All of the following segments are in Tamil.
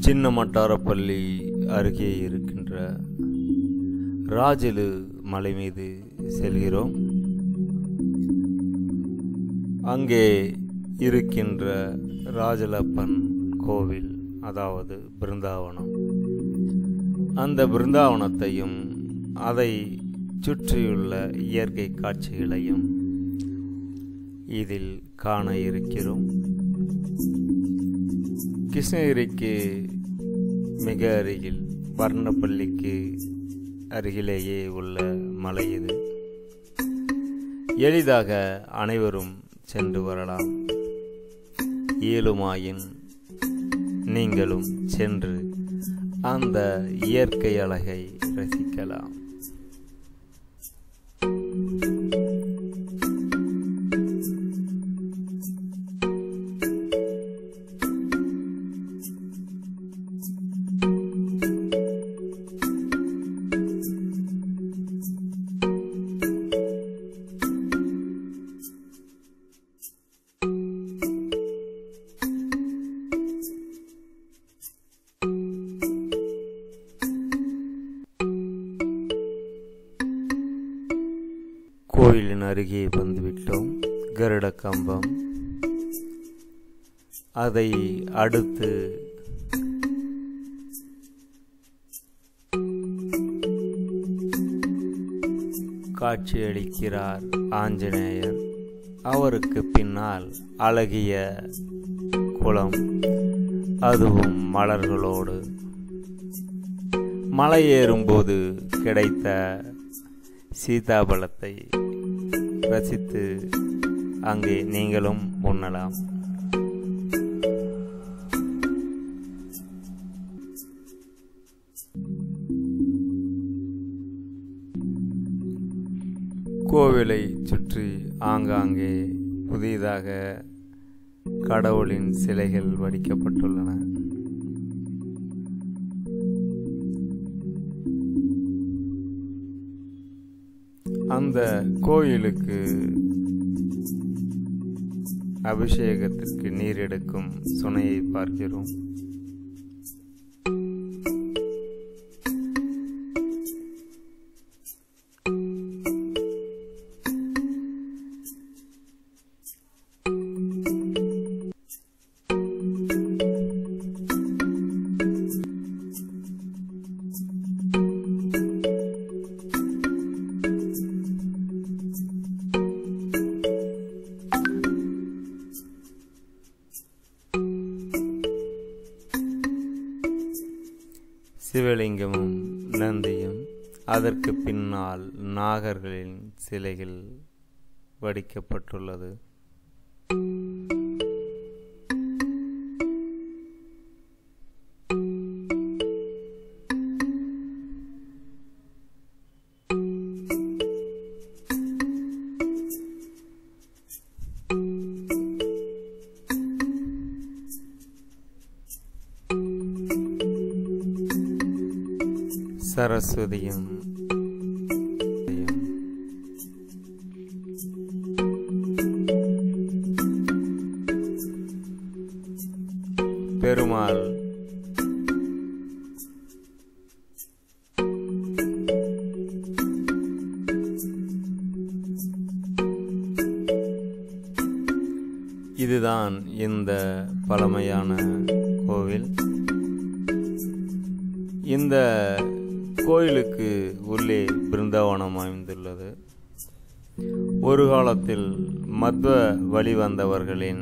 சின்ன மட்டாரப்பள்ளி அருகே இருக்கின்ற ராஜலு மலை மீது செல்கிறோம் அங்கே இருக்கின்ற ராஜலப்பன் கோவில் அதாவது பிருந்தாவனம் அந்த பிருந்தாவனத்தையும் அதை சுற்றியுள்ள இயற்கை காட்சிகளையும் இதில் காண இருக்கிறோம் கிருஷ்ணகிரிக்கு மிக அருகில் வர்ணப்பள்ளிக்கு அருகிலேயே உள்ள மலை இது எளிதாக அனைவரும் சென்று வரலாம் இயலுமாயின் நீங்களும் சென்று அந்த இயற்கை அழகை ரசிக்கலாம் கோயிலின் அருகே வந்துவிட்டோம் கருட கம்பம் அதை அடுத்து காட்சியளிக்கிறார் ஆஞ்சநேயர் அவருக்கு பின்னால் அழகிய குளம் அதுவும் மலர்களோடு மலை ஏறும்போது கிடைத்த சீதாபலத்தை ரசித்து அங்கே நீங்களும் உண்ணலாம் கோவிலை சுற்றி ஆங்காங்கே புதிதாக கடவுளின் சிலைகள் வடிக்கப்பட்டுள்ளன அந்த கோயிலுக்கு அபிஷேகத்திற்கு நீர் எடுக்கும் சுனையை பார்க்கிறோம் சிவலிங்கமும் நந்தியும் அதற்கு பின்னால் நாகர்களின் சிலைகள் வடிக்கப்பட்டுள்ளது சரஸ்வதியும் பெருமாள் இதுதான் இந்த பழமையான கோவில் இந்த கோயிலுக்கு உள்ளே பிருந்தாவனம் அமைந்துள்ளது ஒரு காலத்தில் மத்வ வழி வந்தவர்களின்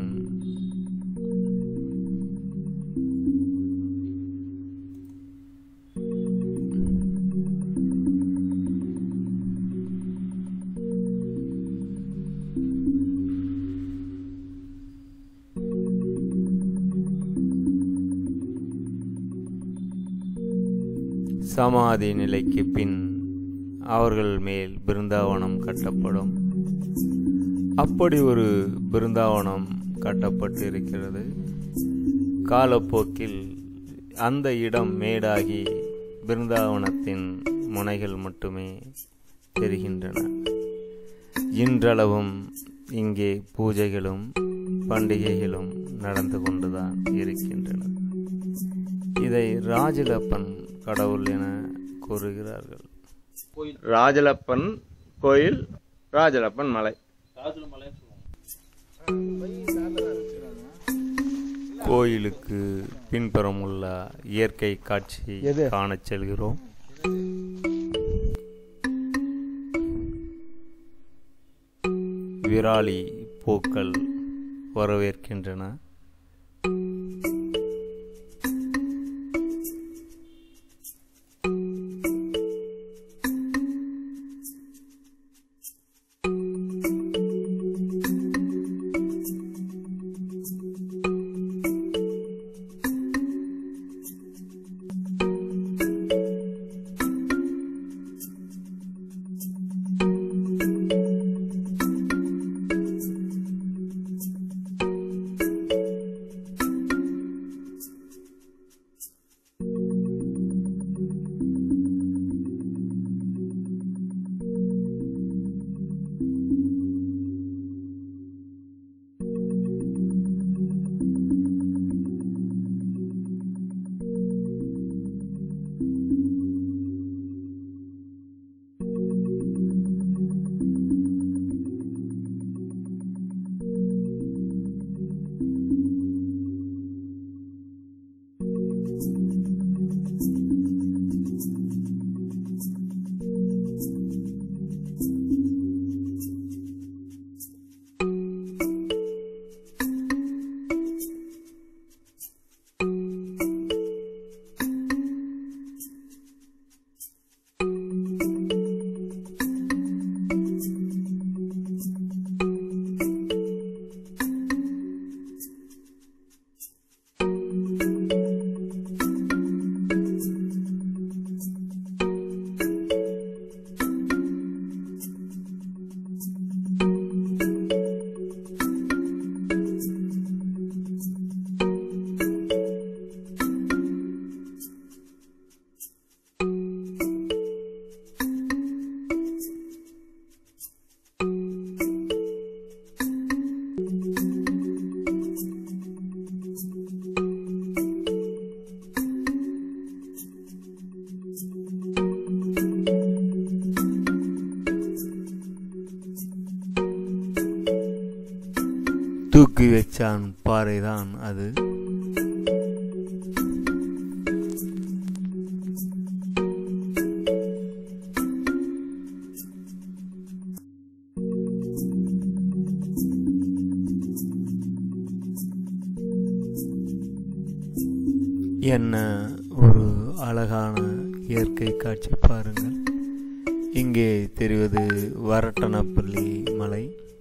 சமாதி நிலைக்கு பின் அவர்கள் மேல் பிருந்தாவனம் கட்டப்படும் அப்படி ஒரு பிருந்தாவனம் கட்டப்பட்டு இருக்கிறது காலப்போக்கில் அந்த இடம் மேடாகி பிருந்தாவனத்தின் முனைகள் மட்டுமே தெரிகின்றன இன்றளவும் இங்கே பூஜைகளும் பண்டிகைகளும் நடந்து கொண்டுதான் இருக்கின்றன இதை ராஜலப்பன் கடவுள் என கூறுகிறார்கள் ராஜலப்பன் கோயில் ராஜலப்பன் மலை கோயிலுக்கு பின்புறம் உள்ள இயற்கை காட்சி காணச் செல்கிறோம் விராலி பூக்கள் வரவேற்கின்றன தூக்கி வச்சான் பாறைதான் அது என்ன ஒரு அழகான இயற்கை காட்சி பாருங்கள் இங்கே தெரிவது வரட்டனப்பள்ளி மலை